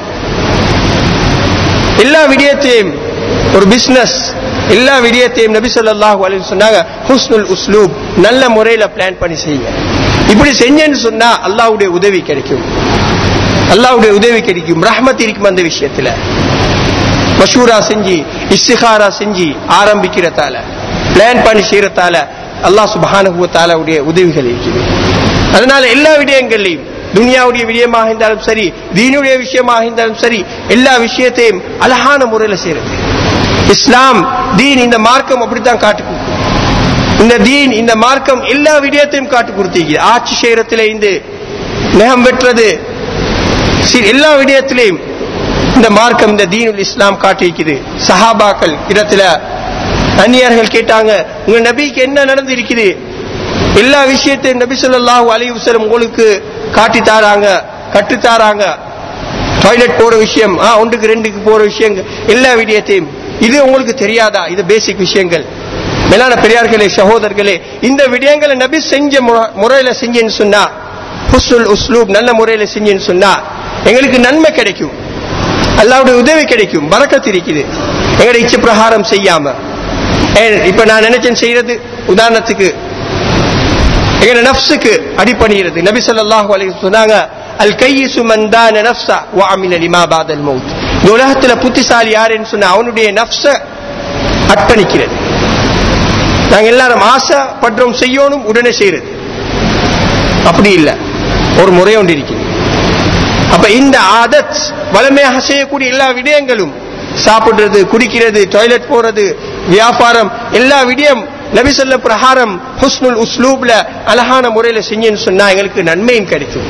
எல்லா விடயத்தையும் ஒரு பிசினஸ் எல்லா விடயத்தையும் நபி ஸல்லல்லாஹு அலைஹி சொன்னாங்க ஹுஸ்னுல் உஸ்லூப் நல்ல முறையில பிளான் பண்ணி செய்யுங்க இப்படி செஞ்சேன்னு சொன்னா அல்லாஹ்வுடைய உதவி கிடைக்கும் அல்லாஹ்வுடைய உதவி கிடைக்கும் ரஹ்மத் இருக்கும் அந்த விஷயத்துல மஷூரா செஞ்சு இஸ்திகாரா செஞ்சு ஆரம்பிக்கிறதால பிளான் பண்ணி செய்யறதால அல்லாஹ் சுப்ஹானஹு வ தஆலாவுடைய உதவிகள் இருக்குது அதனால எல்லா விடயங்களையும் துனியாவுடைய விடயமாக இருந்தாலும் சரி தீனுடைய விஷயமாக இருந்தாலும் சரி எல்லா விஷயத்தையும் அழகான முறையில் செய்யறது இஸ்லாம் தீன் இந்த மார்க்கம் அப்படித்தான் காட்டு கொடுக்கும். இந்த தீன் இந்த மார்க்கம் எல்லா விடயத்தையும் காட்டு கொடுத்தீங்க ஆட்சி செய்யறதுல இருந்து நகம் வெட்டுறது சி- எல்லா விடயத்திலையும் இந்த மார்க்கம் இந்த தீனுல் இஸ்லாம் காட்டியிருக்குது சஹாபாக்கள் இடத்துல அந்நியர்கள் கேட்டாங்க உங்க நபிக்கு என்ன நடந்திருக்குது எல்லா விஷயத்தையும் நபி ஸல்லல்லாஹு அலைஹி வஸல்லம் உங்களுக்கு காட்டி தாராங்க கற்று தாராங்க டாய்லெட் போற விஷயம் ஆ, ஒன்றுக்கு ரெண்டுக்கு போற விஷயங்கள் எல்லா விடயத்தையும் இது உங்களுக்கு தெரியாதா இது பேசிக் விஷயங்கள் மேலான பெரியார்களே சகோதரர்களே இந்த விடயங்களை நபி செஞ்ச முற- முறையில செஞ்சேன்னு சொன்னா ஹுஸ்னுல் உஸ்லூப் நல்ல முறையில செஞ்சேன்னு சொன்னா எங்களுக்கு நன்மை கிடைக்கும் அல்லாவுடைய உதவி கிடைக்கும் பறக்கத்து இருக்குது எங்கட இச்ச பிரகாரம் செய்யாம ஏன், இப்ப நான் நினைச்சேன் செய்யறது உதாரணத்துக்கு எங்கட நஃப்ஸுக்கு அடிபணிகிறது நபி ஸல்லல்லாஹு அலைஹி வஸல்லம் சொன்னாங்க அல் கையிசு மன் தான நஃப்ஸ வ அமில லிமா பாதல் மௌத் இந்த உலகத்துல புத்திசாலி யாருன்னு சொன்னா அவனுடைய நஃப்ஸ அர்ப்பணிக்கிறது நாங்க எல்லாரும் ஆசைப்படுறோம் செய்யணும் உடனே செய்யறது அப்படி இல்ல ஒரு முறை ஒன்று இருக்குது அப்ப இந்த ஆதத் வலிமையாக செய்யக்கூடிய எல்லா விடயங்களும் சாப்பிடுறது குடிக்கிறது டாய்லெட் போறது வியாபாரம் எல்லா விடயம் நபி சொல்ல பிரகாரம் ஹுஸ்னுல் உஸ்லூப்ல அழகான முறையில செஞ்சேன்னு சொன்னா எங்களுக்கு நன்மையும் கிடைக்கும்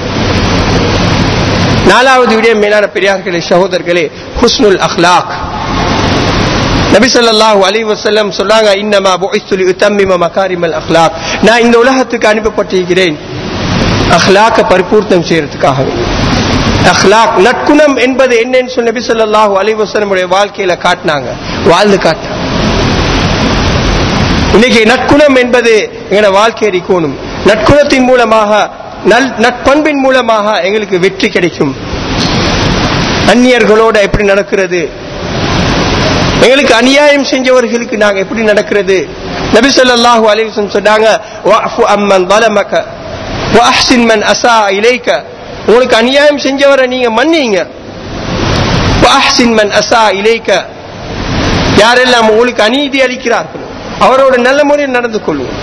நாலாவது விடயம் மேலான பெரியார்களே சகோதரர்களே ஹுஸ்னுல் அஹ்லாக் நபி ஸல்லல்லாஹு அலைஹி வஸல்லம் சொன்னாங்க இன்னமா புஇஸ்து லியுத்தம்மிம மகாரிமல் அஹ்லாக் நான் இந்த உலகத்துக்கு அனுப்பப்பட்டிருக்கிறேன் அஹ்லாக்க பரிபூர்த்தம் செய்யறதுக்காக வேண்டி. அஹ்லாக் நற்குணம் என்பது என்னன்னு சொல்லி நபி ஸல்லல்லாஹு அலைஹி வஸல்லம் உடைய வாழ்க்கையில காட்டினாங்க வாழ்ந்து காட்டினாங்க இன்னைக்கு நற்குணம் என்பது எங்களோட வாழ்க்கை இருக்கணும் நற்குணத்தின் மூலமாக நல் நற்பண்பின் மூலமாக எங்களுக்கு வெற்றி கிடைக்கும் அந்நியர்களோட எப்படி நடக்கிறது எங்களுக்கு அநியாயம் செஞ்சவர்களுக்கு நாங்க எப்படி நடக்கிறது நபி ஸல்லல்லாஹு அலைஹி வஸல்லம் சொன்னாங்க வஅஃபு அம்மன் ظلمك واحسن من اساء اليك உங்களுக்கு அநியாயம் செஞ்சவரை நீங்க மன்னிங்க واحسن من اساء اليك யாரெல்லாம் உங்களுக்கு அநீதி அளிக்கிறார்களோ அவரோட நல்ல முறையில் நடந்து கொள்வோம்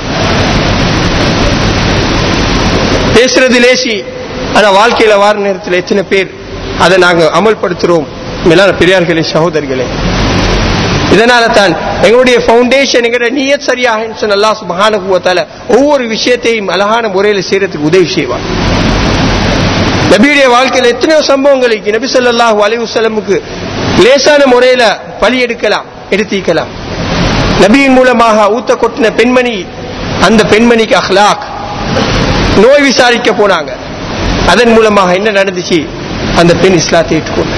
பேசுறது லேசி ஆனா வாழ்க்கையில வார நேரத்தில் எத்தனை பேர் அதை நாங்க அமல்படுத்துறோம் மேலான பெரியார்களே சகோதரர்களே இதனால தான் எங்களுடைய ஃபவுண்டேஷன் எங்களுடைய நியத் சரியாக சொன்ன அல்லாஹ் சுப்ஹானஹு வ தஆலா ஒவ்வொரு விஷயத்தையும் அழகான முறையில் செய்யறதுக்கு உதவி செய்வார் நபியுடைய வாழ்க்கையில் எத்தனையோ சம்பவங்களுக்கு நபி ஸல்லல்லாஹு அலைஹி வஸல்லமுக்கு லேசான முறையில பலி எடுக்கலாம் எடுத்திக்கலாம் நபியின் மூலமாக ஊத்த கொட்டின பெண்மணி அந்த பெண்மணிக்கு அஹ்லாக் நோய் விசாரிக்க போனாங்க அதன் மூலமாக என்ன நடந்துச்சு அந்த பெண் இஸ்லாத்தை ஏற்றுக்கொண்டார்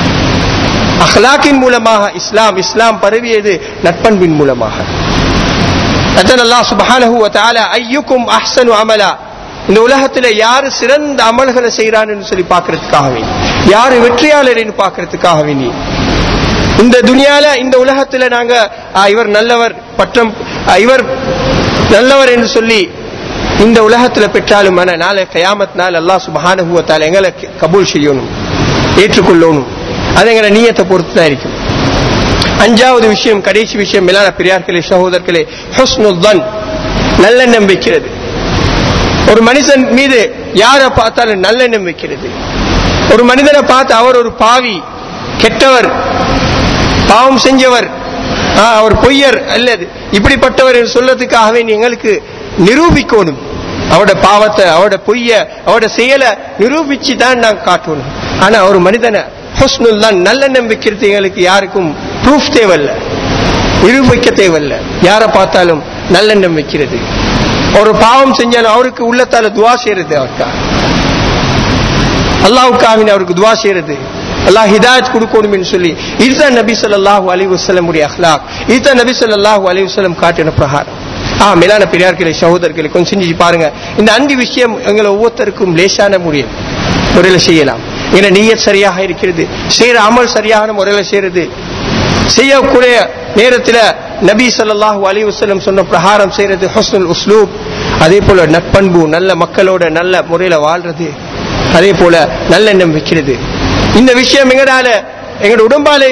அஹ்லாக்கின் மூலமாக இஸ்லாம் இஸ்லாம் பரவியது நட்பண்பின் மூலமாக அத்தன் அல்லாஹ் சுப்ஹானஹு வ தஆலா ஐயுக்கும் அஹ்ஸனு அமலா இந்த உலகத்துல யாரு சிறந்த அமல்களை செய்யறான்னு சொல்லி பார்க்கறதுக்காக வேண்டி யாரு வெற்றியாளர்னு பார்க்கறதுக்காக வேண்டி இந்த துனியால இந்த உலகத்துல நாங்க ஆ, இவர் நல்லவர் பட்டம் ஆ, இவர் நல்லவர் என்று சொல்லி இந்த உலகத்துல பெற்றாலும் ஆனா நாளை கயாமத் நாள் அல்லாஹ் சுப்ஹானஹு வ தஆலா எங்களை கபூல் செய்யணும் ஏற்றுக்கொள்ளணும் அது எங்களை நீயத்தை பொறுத்து தான் இருக்கும் அஞ்சாவது விஷயம் கடைசி விஷயம் மேலான பெரியார்களே சகோதரர்களே ஹுஸ்னுல் நல்லெண்ணம் வைக்கிறது ஒரு மனுஷன் மீது யாரை பார்த்தாலும் நல்லெண்ணம் வைக்கிறது ஒரு மனிதனை பார்த்து அவர் ஒரு பாவி கெட்டவர் பாவம் செஞ்சவர் ஆ, அவர் பொய்யர் அல்லது இப்படிப்பட்டவர் என்று சொல்லதுக்காகவே நீ எங்களுக்கு நிரூபிக்கணும் அவட பாவத்தை அவட பொய்ய அவட செயலை நிரூபிச்சு தான் நாங்க காட்டணும் ஆனா ஒரு மனிதனை ஹுஸ்னுல் தான் நல்லெண்ணம் வைக்கிறது எங்களுக்கு யாருக்கும் ப்ரூஃப் தேவையில்ல நிரூபிக்க தேவையில்ல யாரை பார்த்தாலும் நல்லெண்ணம் வைக்கிறது ஒரு பாவம் செஞ்சாலும் அவருக்கு உள்ளத்தால துவா செய்யறது அவருக்கா அல்லாவுக்காக அவருக்கு துவா செய்யறது அல்லாஹ் ஹிதாயத் கொடுக்கணும் சொல்லி இதுதான் நபி ஸல்லல்லாஹு அலைஹி வஸல்லம் உடைய அஹ்லாக் இதுதான் நபி ஸல்லல்லாஹு அலைஹி வஸல்லம் காட்டின பிரகாரம் ஆ மேலான பெரியார்களே சகோதரர்களே கொஞ்சம் செஞ்சு பாருங்க இந்த அஞ்சு விஷயம் எங்களை ஒவ்வொருத்தருக்கும் லேசான முடியும் முறையில் செய்யலாம் என நீயத் சரியாக இருக்கிறது செய்யற அமல் சரியான முறையில் செய்யறது செய்யக்கூடிய நேரத்தில் நபி ஸல்லல்லாஹு அலைஹி வஸல்லம் சொன்ன பிரகாரம் செய்யறது ஹுஸ்னுல் உஸ்லூப் அதே போல நட்பண்பு நல்ல மக்களோட நல்ல முறையில வாழ்றது அதே போல நல்லெண்ணம் வைக்கிறது இந்த விஷயம் எங்கடால எங்களோட உடம்பாலே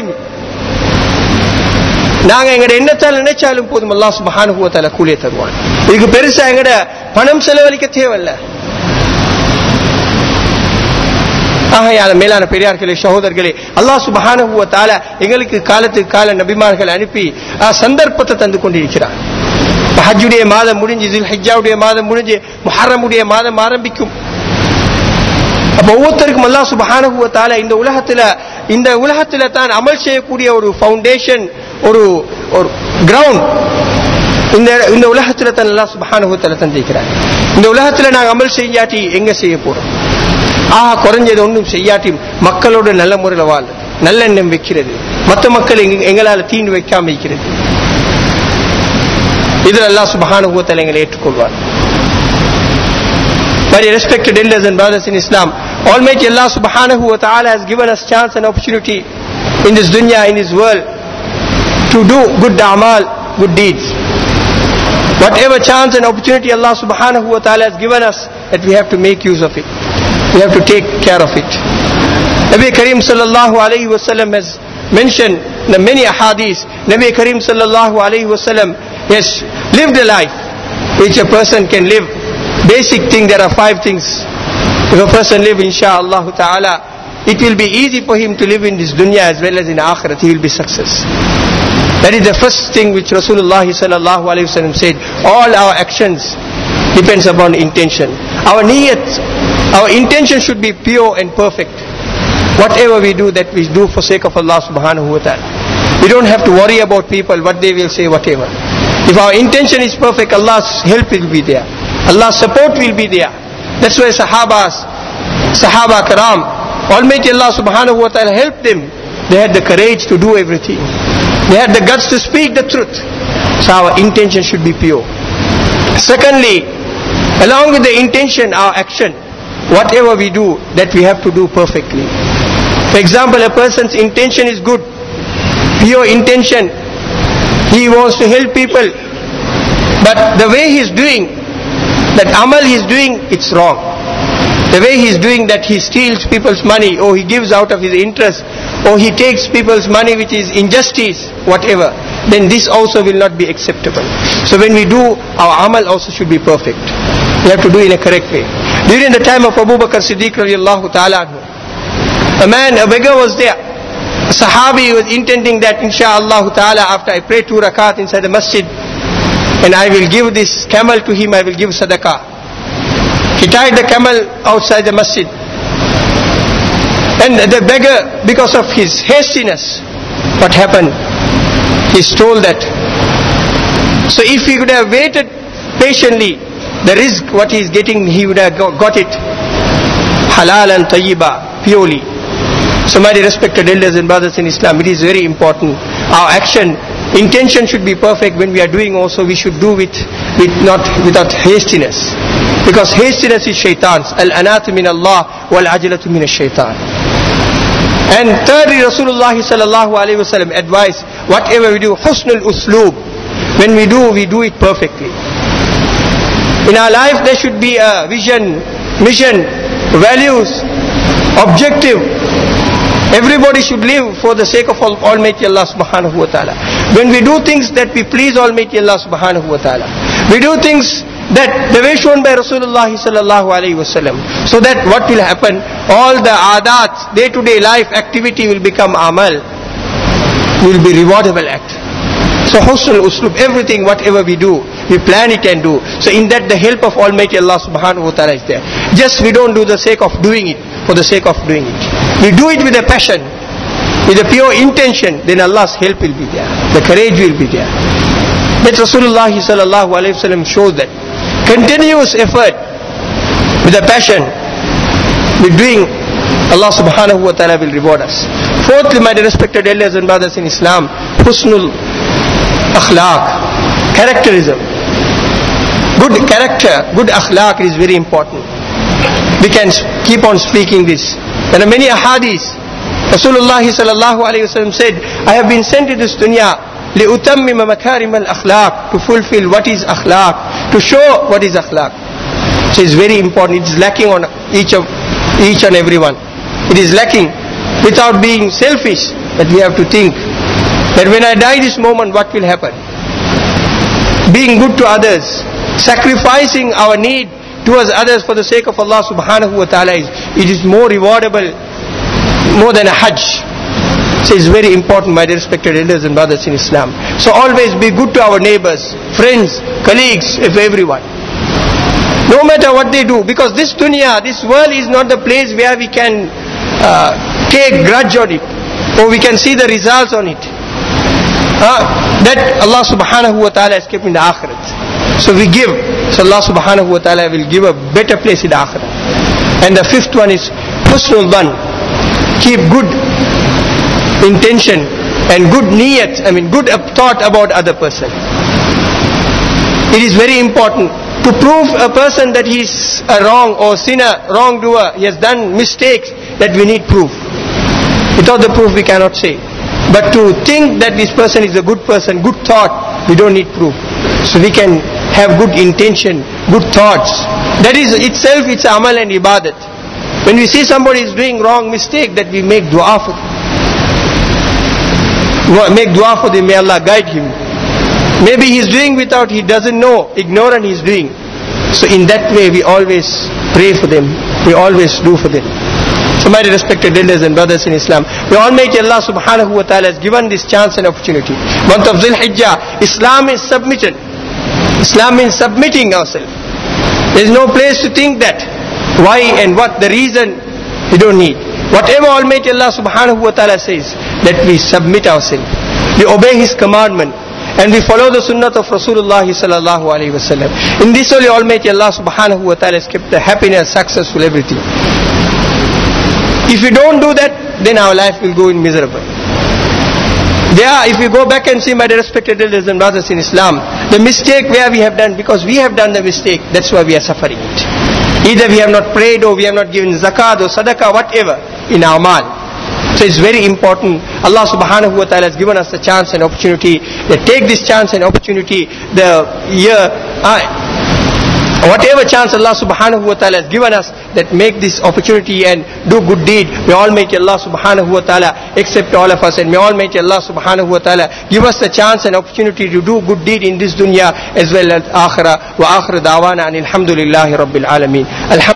நாங்க எங்கட எண்ணத்தால் நினைச்சாலும் போதும் அல்லாஹ் சுப்ஹானஹு வ தஆலா கூலிய தருவான் இதுக்கு பெருசா எங்கட பணம் செலவழிக்க தேவையில்ல ஆகையால மேலான பெரியார்களே சகோதரர்களே அல்லாஹ் சுப்ஹானஹு வ தஆலா எங்களுக்கு காலத்துக்கு கால நபிமார்கள் அனுப்பி ஆஹ், சந்தர்ப்பத்தை தந்து கொண்டிருக்கிறார் ஹஜ்ஜுடைய மாதம் முடிஞ்சு துல் ஹஜ்ஜாவுடைய மாதம் முடிஞ்சு முஹர்ரமுடைய மாதம் ஆரம்பிக்கும் அப்ப ஒவ்வொருத்தருக்கும் அல்லாஹ் சுப்ஹானஹு வ தஆலா இந்த உலகத்துல இந்த உலகத்துல தான் அமல் செய்யக்கூடிய ஒரு ஃபவுண்டேஷன் ஒரு ஒரு கிரவுண்ட் இந்த இந்த உலகத்துல தான் அல்லாஹ் சுப்ஹானஹு வ தஆலா தந்திருக்கிறார் இந்த உலகத்துல நாங்க அமல் செய்யாட்டி எங்க செய்ய போறோம் ஆஹா குறைஞ்சது ஒன்றும் செய்யாட்டி மக்களோட நல்ல முறையில் வாழ் நல்லெண்ணம் வைக்கிறது மற்ற மக்கள் எங்க- எங்களால தீண்டு வைக்காம வைக்கிறது இதில் அல்லாஹ் சுப்ஹானஹு வ தஆலா எங்களை ஏற்றுக்கொள்வார் Very respected elders and brothers in Islam, Almighty Allah subhanahu wa ta'ala has given us chance and opportunity in this dunya, in this world, to do good amal, good deeds. Whatever chance and opportunity Allah subhanahu wa ta'ala has given us, that we have to make use of it. We have to take care of it. Nabi Karim sallallahu alayhi wa sallam has mentioned in the many ahadith, Nabi Karim sallallahu alayhi wa sallam has lived a life which a person can live. Basic thing, there are five things. If a person live insha'Allah ta'ala, it will be easy for him to live in this dunya as well as in akhirat, he will be success. That is the first thing which Rasulullah sallallahu alayhi wa sallam said. All our actions depends upon intention. Our niyat, our intention should be pure and perfect. Whatever we do, that we do for sake of Allah subhanahu wa ta'ala. We don't have to worry about people, what they will say, whatever. If our intention is perfect, Allah's help will be there. Allah's support will be there. That's why Sahabas, Sahaba Karam, Almighty Allah subhanahu wa ta'ala helped them. They had the courage to do everything. They had the guts to speak the truth. So our intention should be pure. Secondly, along with the intention, our action, whatever we do, that we have to do perfectly. For example, a person's intention is good, pure intention. He wants to help people, but the way he is doing, that amal he is doing, it's wrong. The way he is doing that he steals people's money or he gives out of his interest or he takes people's money which is injustice, whatever, then this also will not be acceptable. So when we do, our amal also should be perfect. We have to do in a correct way. During the time of Abu Bakr Siddiq radiallahu ta'ala anhu, a man, a beggar was there. A Sahabi was intending that insha'Allah ta'ala after I pray two rakat inside the masjid and I will give this camel to him, I will give sadaqah. He tied the camel outside the masjid. And the beggar, because of his hastiness, what happened? He stole that. So if he could have waited patiently, the risk what he is getting, he would have got it halal and tayyiba, purely. So my respected elders and brothers in Islam, it is very important. Our action, intention should be perfect. When we are doing also, we should do with, with not without hastiness. Because hastiness is shaitan's. Al-anatu min Allah wal-ajlatu min shaitan. And thirdly, Rasulullah sallallahu alayhi wasallam advised, whatever we do, husnul usloob. When we do, we do it perfectly. In our life, there should be a vision, mission, values, objective. Everybody should live for the sake of Almighty Allah subhanahu wa ta'ala. When we do things that we please Almighty Allah subhanahu wa ta'ala. We do things that the way shown by Rasulullah sallallahu alayhi wasallam. So that what will happen? All the adat, day to day life activity will become amal. Will be rewardable act. So husnul uslub, everything, whatever we do, we plan it and do. So in that the help of Almighty Allah subhanahu wa ta'ala is there. Just we don't do the sake of doing it, for the sake of doing it. We do it with a passion, with a pure intention, then Allah's help will be there. The courage will be there. That Rasulullah sallallahu alayhi wa sallam shows that. Continuous effort with a passion, with doing Allah subhanahu wa ta'ala will reward us. Fourthly, my respected elders and brothers in Islam, husnul akhlaq, characterism. Good character, good akhlaq is very important. We can keep on speaking this. There are many ahadith. Rasulullah sallallahu alayhi wa said, I have been sent to this dunya لِأُتَمِّمَ مَكَارِمَ الْأَخْلَاقِ To fulfill what is akhlaq, to show what is akhlaq. So it's very important. It is lacking on each of each and every one. It is lacking without being selfish that we have to think that when I die this moment what will happen? Being good to others, sacrificing our need towards others for the sake of Allah subhanahu wa ta'ala is, it is more rewardable more than a hajj. So it's very important, my respected elders and brothers in Islam. So always be good to our neighbors, friends, colleagues, if everyone. No matter what they do, because this dunya, this world is not the place where we can uh, take grudge on it, or we can see the results on it. Uh, that Allah subhanahu wa ta'ala has kept in the akhirat. So we give. So Allah subhanahu wa ta'ala will give a better place in the akhirat. And the fifth one is husnul dhan. Keep good intention and good niyat, I mean good thought about other person. It is very important to prove a person that he is a wrong or sinner, wrongdoer, he has done mistakes, that we need proof. Without the proof we cannot say. But to think that this person is a good person, good thought, we don't need proof. So we can have good intention, good thoughts. That is itself, it's amal and ibadat. When we see somebody is doing wrong mistake, that we make dua for them. Make dua for them, may Allah guide him. Maybe he's doing without, he doesn't know, ignorant he's doing. So in that way we always pray for them, we always do for them. So my respected elders and brothers in Islam, we Almighty Allah subhanahu wa ta'ala has given this chance and opportunity. Month of Zul Hijjah, Islam is submitted. Islam means submitting ourselves. There is no place to think that. Why and what the reason we don't need. Whatever Almighty Allah subhanahu wa ta'ala says, that we submit ourselves. We obey His commandment and we follow the sunnah of Rasulullah sallallahu alayhi wa sallam. In this only Almighty Allah subhanahu wa ta'ala has kept the happiness, successful, everything. If we don't do that, then our life will go in miserable. There, if we go back and see my respected elders and brothers in Islam, the mistake where we have done, because we have done the mistake, that's why we are suffering it. Either we have not prayed or we have not given zakat or sadaqah, whatever, in our mal. So it's very important. Allah subhanahu wa ta'ala has given us the chance and opportunity. That take this chance and opportunity, the year, uh, whatever chance Allah subhanahu wa ta'ala has given us, that make this opportunity and do good deed. May Almighty Allah subhanahu wa ta'ala accept all of us and may Almighty Allah subhanahu wa ta'ala give us the chance and opportunity to do good deed in this dunya as well as akhirah. Wa akhir da'wana and alhamdulillahi rabbil alameen.